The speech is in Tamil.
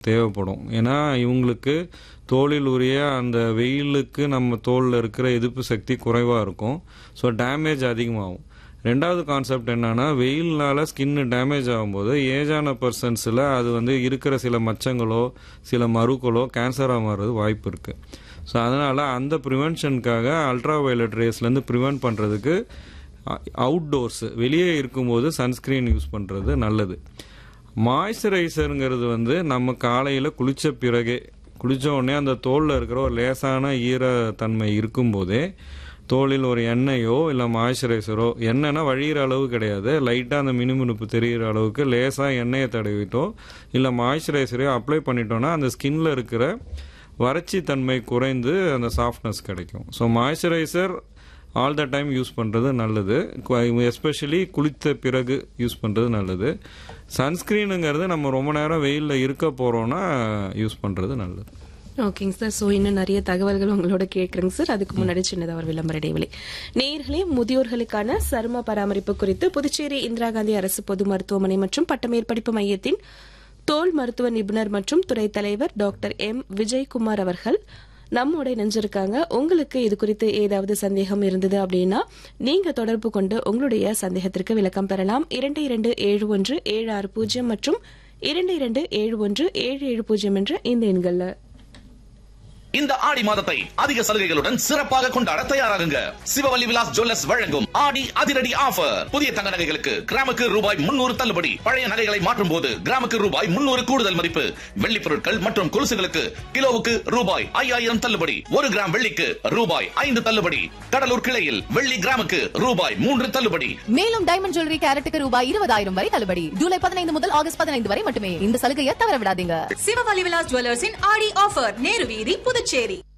தேவைப்படும் ஏன்னா இவங்களுக்கு தோலில் உரிய அந்த வெயிலுக்கு நம்ம தோலில் இருக்கிற எதிர்ப்பு சக்தி குறைவாக இருக்கும் ஸோ டேமேஜ் அதிகமாகும் ரெண்டாவது கான்செப்ட் என்னன்னா வெயில்னால ஸ்கின்னு டேமேஜ் ஆகும்போது ஏஜான பர்சன்ஸில் அது வந்து இருக்கிற சில மச்சங்களோ சில மறுக்களோ கேன்சராக மாறுறது வாய்ப்பு இருக்குது ஸோ அதனால் அந்த ப்ரிவென்ஷனுக்காக அல்ட்ரா வயலட் ரேஸ்லேருந்து ப்ரிவென்ட் பண்ணுறதுக்கு அவுட்டோர்ஸ் வெளியே இருக்கும்போது சன்ஸ்க்ரீன் யூஸ் பண்ணுறது நல்லது மாய்ஸ்சரைசருங்கிறது வந்து நம்ம காலையில் குளித்த பிறகே குளித்த உடனே அந்த தோலில் இருக்கிற ஒரு லேசான ஈரத்தன்மை இருக்கும்போதே தோலில் ஒரு எண்ணெயோ இல்லை மாய்ஸ்சரைசரோ எண்ணெய்னா வழியிற அளவு கிடையாது லைட்டாக அந்த மினுமினுப்பு தெரிகிற அளவுக்கு லேசாக எண்ணெயை தடவிட்டோ இல்லை மாய்ஸ்சரைசரையோ அப்ளை பண்ணிட்டோன்னா அந்த ஸ்கின்ல இருக்கிற வறட்சி தன்மை குறைந்து அந்த சாஃப்ட்னஸ் கிடைக்கும் so moisturiser all the time use பண்ணுறது நல்லது எஸ்பெஷலி குளித்த பிறகு யூஸ் பண்ணுறது நல்லது சன்ஸ்க்ரீனுங்கிறது நம்ம ரொம்ப நேரம் வெயிலில் இருக்க போகிறோன்னா யூஸ் பண்ணுறது நல்லது ஓகேங்க சார் ஸோ இன்னும் நிறைய தகவல்கள் உங்களோட கேட்குறேங்க சார் அதுக்கு முன்னாடி சின்னதாக ஒரு விளம்பர இடைவெளி நேர்களே முதியோர்களுக்கான சரும பராமரிப்பு குறித்து புதுச்சேரி இந்திரா காந்தி அரசு பொது மருத்துவமனை மற்றும் பட்டமேற்படிப்பு மையத்தின் தோல் மருத்துவ நிபுணர் மற்றும் துறை தலைவர் டாக்டர் எம் விஜயகுமார் அவர்கள் நம்மோட இணைஞ்சிருக்காங்க உங்களுக்கு இது குறித்து ஏதாவது சந்தேகம் இருந்தது அப்படின்னா நீங்க தொடர்பு கொண்டு உங்களுடைய சந்தேகத்திற்கு விளக்கம் பெறலாம் இரண்டு இரண்டு ஏழு ஒன்று ஏழு ஆறு பூஜ்ஜியம் மற்றும் இரண்டு இரண்டு ஏழு ஒன்று ஏழு ஏழு பூஜ்ஜியம் என்ற இந்த எண்கள்ல இந்த ஆடி மாதத்தை அதிக சலுகைகளுடன் சிறப்பாக கொண்டாட தயாராகுங்க சிவவல்லி விலாஸ் ஜுவல்லர்ஸ் வழங்கும் ஆடி அதிரடி ஆஃபர் புதிய தங்க நகைகளுக்கு கிராமுக்கு ரூபாய் முன்னூறு தள்ளுபடி பழைய நகைகளை மாற்றும் போது கிராமுக்கு ரூபாய் முன்னூறு கூடுதல் மதிப்பு வெள்ளி பொருட்கள் மற்றும் கொலுசுகளுக்கு கிலோவுக்கு ரூபாய் ஐயாயிரம் தள்ளுபடி ஒரு கிராம் வெள்ளிக்கு ரூபாய் ஐந்து தள்ளுபடி கடலூர் கிளையில் வெள்ளி கிராமுக்கு ரூபாய் மூன்று தள்ளுபடி மேலும் டைமண்ட் ஜுவல்லரி கேரட்டுக்கு ரூபாய் இருபதாயிரம் வரை தள்ளுபடி ஜூலை பதினைந்து முதல் ஆகஸ்ட் பதினைந்து வரை மட்டுமே இந்த சலுகையை தவற விடாதீங்க சிவவலி விலாஸ் ஜுவல்லர்ஸின் ஆடி ஆஃபர் நேரு வீதி புதுச்சேரி